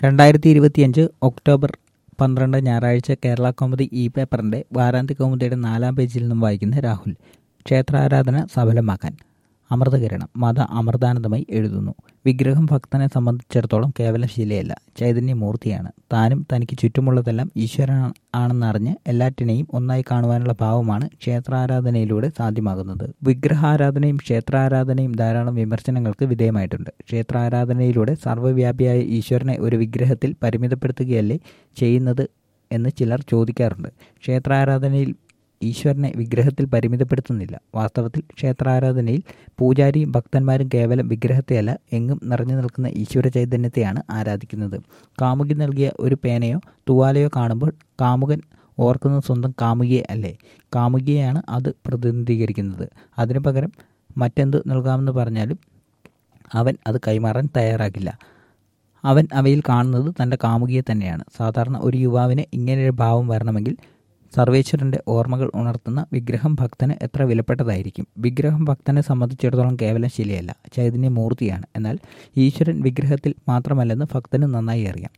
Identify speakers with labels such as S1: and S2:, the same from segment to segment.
S1: രണ്ടായിരത്തി ഇരുപത്തിയഞ്ച് ഒക്ടോബർ പന്ത്രണ്ട് ഞായറാഴ്ച കേരള കൗമുദി ഇ പേപ്പറിന്റെ വാരാന്ത്യ കൗമുദിയുടെ നാലാം പേജിൽ നിന്നും വായിക്കുന്ന രാഹുൽ ക്ഷേത്രാരാധന സഫലമാക്കാൻ അമൃതകിരണം മത അമൃതാനന്ദമായി എഴുതുന്നു വിഗ്രഹം ഭക്തനെ സംബന്ധിച്ചിടത്തോളം കേവലം ശിലയല്ല ചൈതന്യമൂർത്തിയാണ് താനും തനിക്ക് ചുറ്റുമുള്ളതെല്ലാം ഈശ്വരൻ ആണെന്നറിഞ്ഞ് എല്ലാറ്റിനെയും ഒന്നായി കാണുവാനുള്ള ഭാവമാണ് ക്ഷേത്രാരാധനയിലൂടെ സാധ്യമാകുന്നത് വിഗ്രഹാരാധനയും ക്ഷേത്രാരാധനയും ധാരാളം വിമർശനങ്ങൾക്ക് വിധേയമായിട്ടുണ്ട് ക്ഷേത്രാരാധനയിലൂടെ സർവ്വവ്യാപിയായ ഈശ്വരനെ ഒരു വിഗ്രഹത്തിൽ പരിമിതപ്പെടുത്തുകയല്ലേ ചെയ്യുന്നത് എന്ന് ചിലർ ചോദിക്കാറുണ്ട് ക്ഷേത്രാരാധനയിൽ ഈശ്വരനെ വിഗ്രഹത്തിൽ പരിമിതപ്പെടുത്തുന്നില്ല വാസ്തവത്തിൽ ക്ഷേത്രാരാധനയിൽ പൂജാരിയും ഭക്തന്മാരും കേവലം വിഗ്രഹത്തെയല്ല എങ്ങും നിറഞ്ഞു നിൽക്കുന്ന ഈശ്വര ചൈതന്യത്തെയാണ് ആരാധിക്കുന്നത് കാമുകി നൽകിയ ഒരു പേനയോ തുവാലയോ കാണുമ്പോൾ കാമുകൻ ഓർക്കുന്നത് സ്വന്തം കാമുകിയെ അല്ലേ കാമുകിയെയാണ് അത് പ്രതിനിധീകരിക്കുന്നത് അതിനു പകരം മറ്റെന്ത് നൽകാമെന്ന് പറഞ്ഞാലും അവൻ അത് കൈമാറാൻ തയ്യാറാകില്ല അവൻ അവയിൽ കാണുന്നത് തൻ്റെ കാമുകിയെ തന്നെയാണ് സാധാരണ ഒരു യുവാവിന് ഇങ്ങനെയൊരു ഭാവം വരണമെങ്കിൽ സർവേശ്വരൻ്റെ ഓർമ്മകൾ ഉണർത്തുന്ന വിഗ്രഹം ഭക്തന് എത്ര വിലപ്പെട്ടതായിരിക്കും വിഗ്രഹം ഭക്തനെ സംബന്ധിച്ചിടത്തോളം കേവലം ശിലയല്ല ചൈതന്യമൂർത്തിയാണ് എന്നാൽ ഈശ്വരൻ വിഗ്രഹത്തിൽ മാത്രമല്ലെന്ന് ഭക്തന് നന്നായി അറിയാം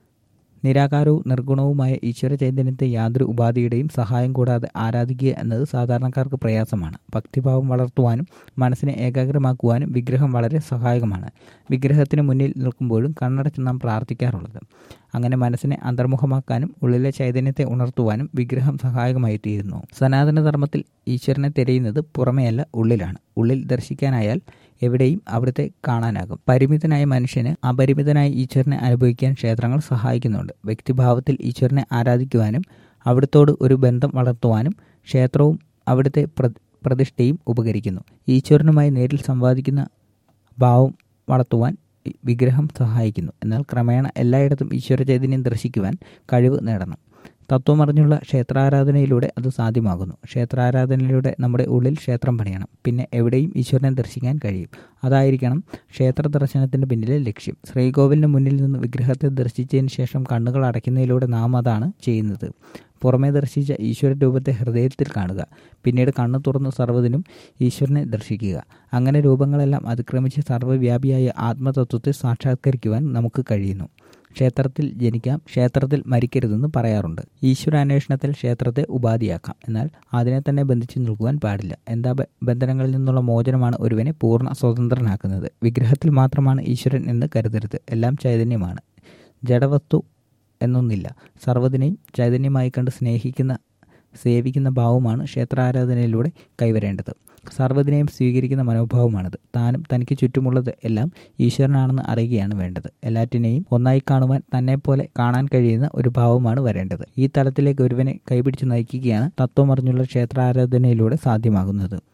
S1: നിരാകാരവും നിർഗുണവുമായ ഈശ്വര ചൈതന്യത്തെ യാതൊരു ഉപാധിയുടെയും സഹായം കൂടാതെ ആരാധിക്കുക എന്നത് സാധാരണക്കാർക്ക് പ്രയാസമാണ് ഭക്തിഭാവം വളർത്തുവാനും മനസ്സിനെ ഏകാഗ്രമാക്കുവാനും വിഗ്രഹം വളരെ സഹായകമാണ് വിഗ്രഹത്തിന് മുന്നിൽ നിൽക്കുമ്പോഴും കണ്ണടച്ച് നാം പ്രാർത്ഥിക്കാറുള്ളത് അങ്ങനെ മനസ്സിനെ അന്തർമുഖമാക്കാനും ഉള്ളിലെ ചൈതന്യത്തെ ഉണർത്തുവാനും വിഗ്രഹം സഹായകമായി തീരുന്നു സനാതനധർമ്മത്തിൽ ഈശ്വരനെ തിരയുന്നത് പുറമെയല്ല ഉള്ളിലാണ് ഉള്ളിൽ ദർശിക്കാനായാൽ എവിടെയും അവിടുത്തെ കാണാനാകും പരിമിതനായ മനുഷ്യന് അപരിമിതനായ ഈശ്വരനെ അനുഭവിക്കാൻ ക്ഷേത്രങ്ങൾ സഹായിക്കുന്നുണ്ട് വ്യക്തിഭാവത്തിൽ ഈശ്വരനെ ആരാധിക്കുവാനും അവിടുത്തോട് ഒരു ബന്ധം വളർത്തുവാനും ക്ഷേത്രവും അവിടുത്തെ പ്രതിഷ്ഠയും ഉപകരിക്കുന്നു ഈശ്വരനുമായി നേരിൽ സംവാദിക്കുന്ന ഭാവം വളർത്തുവാൻ വിഗ്രഹം സഹായിക്കുന്നു എന്നാൽ ക്രമേണ എല്ലായിടത്തും ഈശ്വര ചൈതന്യം ദർശിക്കുവാൻ കഴിവ് നേടണം തത്വമറിഞ്ഞുള്ള ക്ഷേത്രാരാധനയിലൂടെ അത് സാധ്യമാകുന്നു ക്ഷേത്രാരാധനയിലൂടെ നമ്മുടെ ഉള്ളിൽ ക്ഷേത്രം പണിയണം പിന്നെ എവിടെയും ഈശ്വരനെ ദർശിക്കാൻ കഴിയും അതായിരിക്കണം ക്ഷേത്ര ദർശനത്തിന്റെ പിന്നിലെ ലക്ഷ്യം ശ്രീകോവിലിന് മുന്നിൽ നിന്ന് വിഗ്രഹത്തെ ദർശിച്ചതിന് ശേഷം കണ്ണുകൾ അടയ്ക്കുന്നതിലൂടെ നാം അതാണ് ചെയ്യുന്നത് പുറമേ ദർശിച്ച ഈശ്വര രൂപത്തെ ഹൃദയത്തിൽ കാണുക പിന്നീട് കണ്ണു തുറന്ന് സർവ്വതിനും ഈശ്വരനെ ദർശിക്കുക അങ്ങനെ രൂപങ്ങളെല്ലാം അതിക്രമിച്ച് സർവ്വവ്യാപിയായ ആത്മതത്വത്തെ സാക്ഷാത്കരിക്കുവാൻ നമുക്ക് കഴിയുന്നു ക്ഷേത്രത്തിൽ ജനിക്കാം ക്ഷേത്രത്തിൽ മരിക്കരുതെന്ന് പറയാറുണ്ട് ഈശ്വരാന്വേഷണത്തിൽ ക്ഷേത്രത്തെ ഉപാധിയാക്കാം എന്നാൽ അതിനെ തന്നെ ബന്ധിച്ചു നിൽക്കുവാൻ പാടില്ല എന്താ ബന്ധനങ്ങളിൽ നിന്നുള്ള മോചനമാണ് ഒരുവനെ പൂർണ്ണ സ്വതന്ത്രനാക്കുന്നത് വിഗ്രഹത്തിൽ മാത്രമാണ് ഈശ്വരൻ എന്ന് കരുതരുത് എല്ലാം ചൈതന്യമാണ് ജഡവസ്തു എന്നൊന്നില്ല സർവ്വതിനെയും ചൈതന്യമായി കണ്ട് സ്നേഹിക്കുന്ന സേവിക്കുന്ന ഭാവമാണ് ക്ഷേത്രാരാധനയിലൂടെ കൈവരേണ്ടത് സർവ്വതിനെയും സ്വീകരിക്കുന്ന മനോഭാവമാണിത് താനും തനിക്ക് ചുറ്റുമുള്ളത് എല്ലാം ഈശ്വരനാണെന്ന് അറിയുകയാണ് വേണ്ടത് എല്ലാറ്റിനെയും ഒന്നായി കാണുവാൻ തന്നെപ്പോലെ കാണാൻ കഴിയുന്ന ഒരു ഭാവമാണ് വരേണ്ടത് ഈ തലത്തിലേക്ക് ഒരുവനെ കൈപിടിച്ച് നയിക്കുകയാണ് തത്വമറിഞ്ഞുള്ള ക്ഷേത്രാരാധനയിലൂടെ സാധ്യമാകുന്നത്